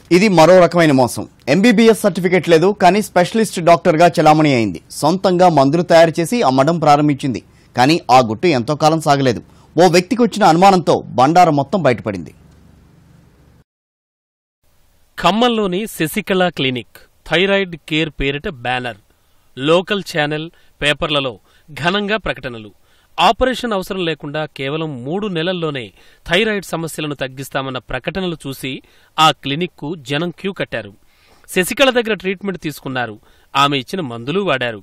ఇది మరో రకమైన మోసం ఎంబీబీఎస్ సర్టిఫికేట్ లేదు కానీ స్పెషలిస్ట్ డాక్టర్గా చలామణి అయింది సొంతంగా మందులు తయారు చేసి అమ్మడం ప్రారంభించింది కానీ ఆ గుట్టు ఎంతో కాలం సాగలేదు ఓ వ్యక్తికి వచ్చిన అనుమానంతో బండారం మొత్తం బయటపడింది ఖమ్మంలోని శశికళ క్లినిక్ థైరాయిడ్ కేర్ పేరిట బ్యానర్ లోకల్ ఛానల్ పేపర్లలో ఘనంగా ప్రకటనలు ఆపరేషన్ అవసరం లేకుండా కేవలం మూడు నెలల్లోనే థైరాయిడ్ సమస్యలను తగ్గిస్తామన్న ప్రకటనలు చూసి ఆ క్లినిక్కు జనం క్యూ కట్టారు శశికళ దగ్గర ట్రీట్మెంట్ తీసుకున్నారు ఆమె ఇచ్చిన మందులు వాడారు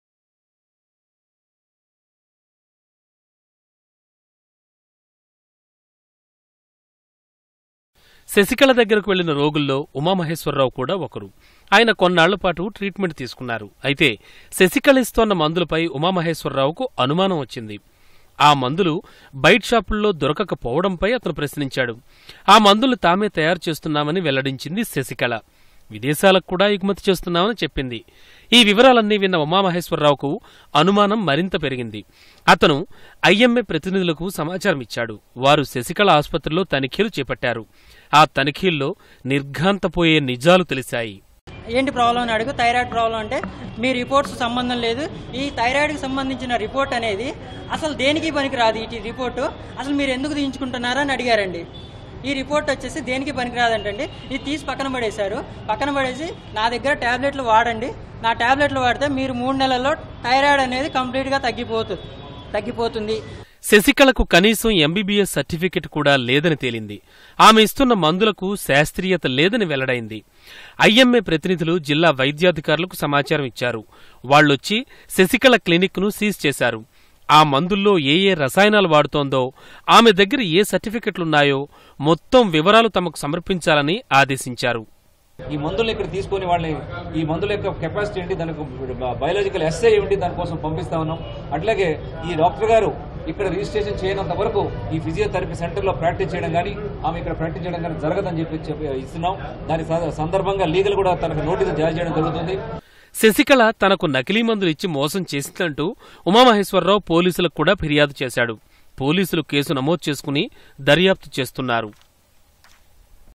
శశికళ దగ్గరకు వెళ్లిన రోగుల్లో ఉమామహేశ్వరరావు కూడా ఒకరు ఆయన కొన్నాళ్ల పాటు ట్రీట్మెంట్ తీసుకున్నారు అయితే శశికళ ఇస్తోన్న మందులపై ఉమామహేశ్వరరావుకు అనుమానం వచ్చింది ఆ మందులు బయట షాపుల్లో దొరకకపోవడంపై అతను ప్రశ్నించాడు ఆ మందులు తామే తయారు చేస్తున్నామని వెల్లడించింది శశికళ విదేశాలకు కూడా ఎగుమతి చేస్తున్నామని చెప్పింది ఈ వివరాలన్నీ విన్న ఉమామహేశ్వరరావుకు అనుమానం మరింత పెరిగింది అతను ఐఎంఏ ప్రతినిధులకు సమాచారం ఇచ్చాడు వారు శశికళ ఆసుపత్రిలో తనిఖీలు చేపట్టారు ఆ తనిఖీల్లో నిర్ఘాంతపోయే నిజాలు తెలిశాయి ఏంటి ప్రాబ్లం అని అడుగు థైరాయిడ్ ప్రాబ్లం అంటే మీ రిపోర్ట్స్ సంబంధం లేదు ఈ థైరాయిడ్కి సంబంధించిన రిపోర్ట్ అనేది అసలు దేనికి పనికిరాదు ఈ రిపోర్టు అసలు మీరు ఎందుకు తీయించుకుంటున్నారా అని అడిగారండి ఈ రిపోర్ట్ వచ్చేసి దేనికి పనికిరాదంటండి ఇది తీసి పక్కన పడేశారు పక్కన పడేసి నా దగ్గర ట్యాబ్లెట్లు వాడండి నా ట్యాబ్లెట్లు వాడితే మీరు మూడు నెలల్లో థైరాయిడ్ అనేది కంప్లీట్గా తగ్గిపోతుంది తగ్గిపోతుంది శశికళకు కనీసం ఎంబీబీఎస్ సర్టిఫికెట్ కూడా లేదని తేలింది ఆమె ఇస్తున్న మందులకు శాస్త్రీయత లేదని వెల్లడైంది ఐఎంఏ ప్రతినిధులు జిల్లా వైద్యాధికారులకు సమాచారం ఇచ్చారు వాళ్లొచ్చి శశికళ క్లినిక్ను సీజ్ చేశారు ఆ మందుల్లో ఏ ఏ రసాయనాలు వాడుతోందో ఆమె దగ్గర ఏ సర్టిఫికెట్లున్నాయో మొత్తం వివరాలు తమకు సమర్పించాలని ఆదేశించారు ఈ మందులు ఇక్కడ తీసుకొని వాళ్ళని ఈ మందుల యొక్క కెపాసిటీ ఏంటి దానికి బయాలజికల్ ఎస్ఐ ఏంటి దానికోసం పంపిస్తా ఉన్నాం అట్లాగే ఈ డాక్టర్ గారు ఇక్కడ రిజిస్ట్రేషన్ చేయనంత వరకు ఈ ఫిజియోథెరపీ సెంటర్ లో ప్రాక్టీస్ చేయడం కానీ ఆమె ఇక్కడ ప్రాక్టీస్ చేయడం కానీ జరగదని చెప్పి చెప్పి ఇస్తున్నాం దాని స- సందర్భంగా లీగల్ కూడా తనకు నోటీసు జారీ చేయడం జరుగుతుంది శశికళ తనకు నకిలీ మందులు ఇచ్చి మోసం చేసిందంటూ ఉమామహేశ్వరరావు పోలీసులకు కూడా ఫిర్యాదు చేశాడు పోలీసులు కేసు నమోదు చేసుకుని దర్యాప్తు చేస్తున్నారు